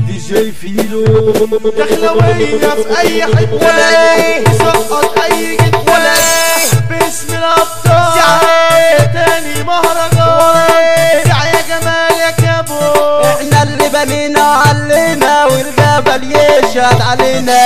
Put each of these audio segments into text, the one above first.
دي جي فيلو دخلوية في اي حتة سقط اي جدة باسم الابطال سعى تاني مهرجان سعى يا جمال يا كابو احنا اللي بنينا علينا والجبل يشهد علينا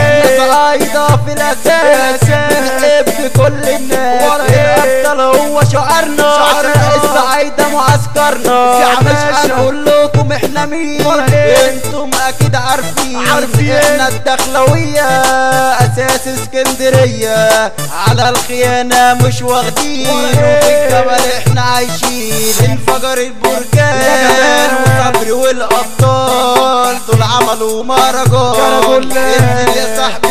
صعيدة في الاساس بنحب كل الناس الابطال هو شعارنا شعارنا. الصعيدة معسكرنا يا مش باشا. هنقول لكم احنا مين انتم اكيد عارفين عارفين. احنا الدخلوية اساس اسكندرية على الخيانة مش واخدين وفي الجبل احنا عايشين انفجر البركان وصبري والابطال دول عملوا مهرجان كرجل. انزل يا صاحبي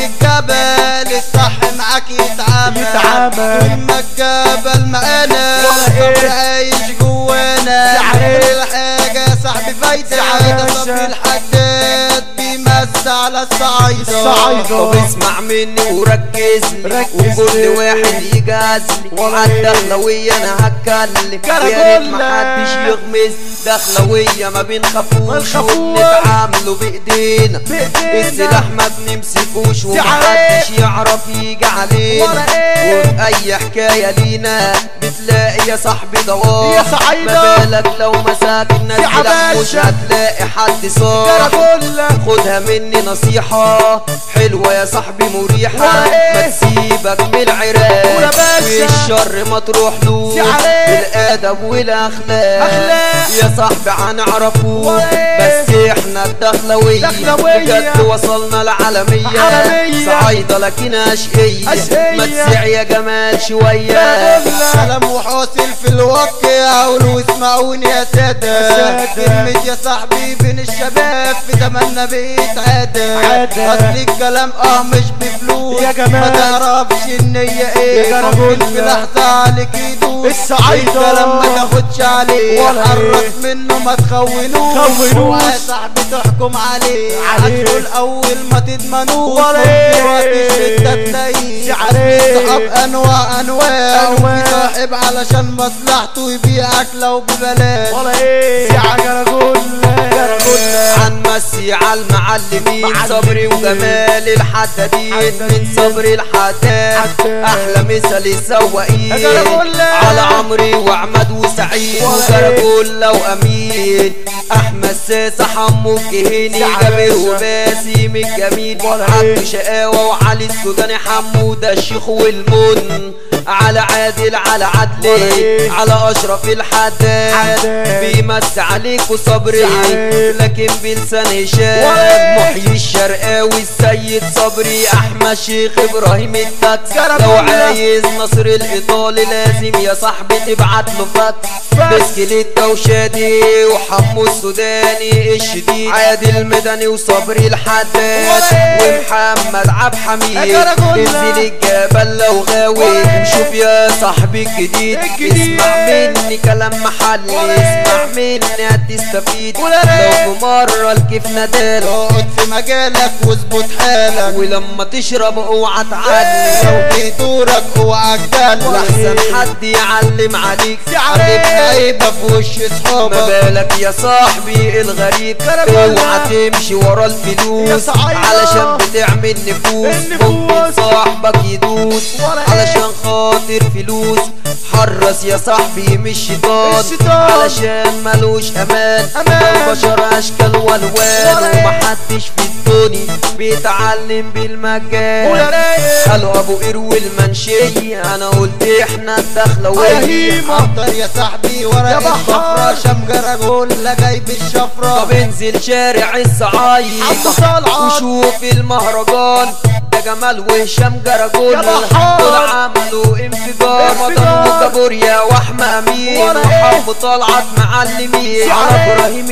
الجبل الصح معاك يتعامل يتعامل. طول ما الجبل معانا ولا إيه. صبري عايش جوانا سعيد. كل الحاجة يا صاحبي فايدة سعيد. ده صبري الحداد بيمس على الصعيدة الصعيدة. طب اسمع مني وركز لي ركز وكل لي. واحد يجاز لي وعلى الدخلوية انا هتكلم يا ريت محدش يغمز دخلوية ما بنخافوش بنخافوش. وبنتعاملوا بايدينا بإيدينا. السلاح ما بنمسكوش سعيد. ومحدش يعرف يجي علينا ولا إيه. وفي اي حكاية لينا بتلاقي يا صاحبي ضواب يا صعيدة. ما بالك لو مسكنا يا السلاح مش باشا. هتلاقي حد صاح كرجل خدها مني نصيحة حلوة يا صاحبي مريحة ولا إيه؟ ما تسيبك من ولا العراق باشا. والشر ما تروح له سعيد. بالادب والاخلاق أخلاق. يا صاحبي هنعرفه ولا إيه؟ بس احنا الدخلوية دخلوية. بجد وصلنا العالمية عالمية. صعيدة لكن اشقية أشقية. ما تسع يا جمال شوية كرجل. كلام وحاصل في الواقع قولوا اسمعوني يا سادة سادة. كلمة يا صاحبي بين الشباب في زماننا بقيت عادة عادة. اصل الكلام اه مش بفلوس يا جمال. ما تعرفش النية ايه يا ممكن جرجل. في لحظة عليك يدوس الصعيدة. الكلام ما تاخدش عليه ولا حرص إيه. منه ما تخونوش تخونوش. اوعى يا صاحبي تحكم عليه عليه. هتقول اول ما تضمنوش ولا ممكن إيه. وقت الشدة تلاقيه عليه. صحاب انواع انواع أنواع. وفي صاحب علشان مصلحته يبيعك لو ببلاش ولا ايه يا كرجل كرجل هنمسي على المعلمين معلمين. صبري وجمال الحدادين من صبري الحداد حداد. احلى مثل السواقين يا جرجولة. على عمري وعماد وسعيد ولا إيه. وجرجولة وامين احمد ساسة حمو الكهيني سعد جابر باشا. وباسم الجميل ولا عبد إيه. شقاوة وعلي السوداني حمودة الشيخ والمن على عادل على ولا عدلي إيه. على اشرف الحداد حداد. بيمس عليك وصبري سعيد. لكن بلسان هشام ولا محيي الشرقاوي السيد صبري احمد شيخ ابراهيم التاكس كرم لو الله. عايز نصر الايطالي لازم يا صاحبي تبعت له فاكس بسكليتة وشادي وحمو السوداني الشديد عادل المدني وصبري الحداد ولا. ومحمد عبد حميد يا كرم الله. انزل الجبل لو غاوي ولا. وشوف يا صاحبي الجديد الجديد. اسمع مني كلام محلي ولا. اسمع مني هتستفيد ولا. لو في مرة الكيف نادالك اقعد في مجالك واظبط حالك ولما تشرب اوعى تعلي لو في دورك اوعى تجلح احسن حد يعلم عليك عليك عيبة في وش ما صحابك بالك يا صاحبي الغريب اوعى تمشي ورا يا الفلوس صعيدة. علشان بتعمل نفوس النفوس. ممكن صاحبك يدوس ولا علشان خاطر فلوس حرص يا صاحبي مش شيطان الشيطان. علشان ملوش امان أمان. البشر اشكال والوان ولا إيه. ومحدش في الدنيا بيتعلم بالمجان ويا رايق قالوا ابو قرو المنشية انا قلت احنا الدخلوية هيما. حضر يا صاحبي ورق يا بحار. الصفرة شمجرة جولة جايب الشفرة طب انزل شارع الصعايد عبد طلعت. وشوف المهرجان ده جمال وهشام جرجول يا بحار. دول عملوا انفجار انفجار. مطر وكابوريا واحمى امين ولا ايه. وحب طلعت معلمين سعد. على ابراهيم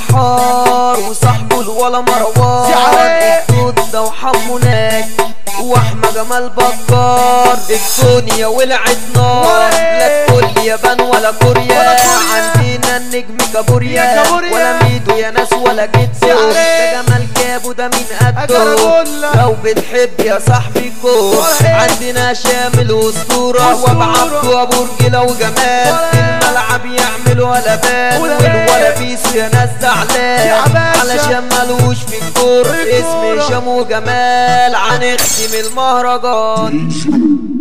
البحار وصاحبه الولا مروان سعد. الدود ده وحمو ناج واحمى جمال بكار الدنيا ولعت نار ولا ايه. لا تقول يابان ولا كوريا ولا كوريا. عندنا النجم كابوريا يا كابوريا. ولا ميدو يا ناس ولا جيتسو سعد. ده جمال جابو ده من قده أجرجولة. لو بتحب يا صاحبي كور ولا ايه. عندنا شامل واسطورة أسطورة. وابعبد وابرجلة وجمال ولا في ايه. الملعب يعملوا قلبان ولا والولا ايه. بيسو يا ناس يا زعلان باشا. علشان ملوش الكور اسمي هشام وجمال هنختم المهرجان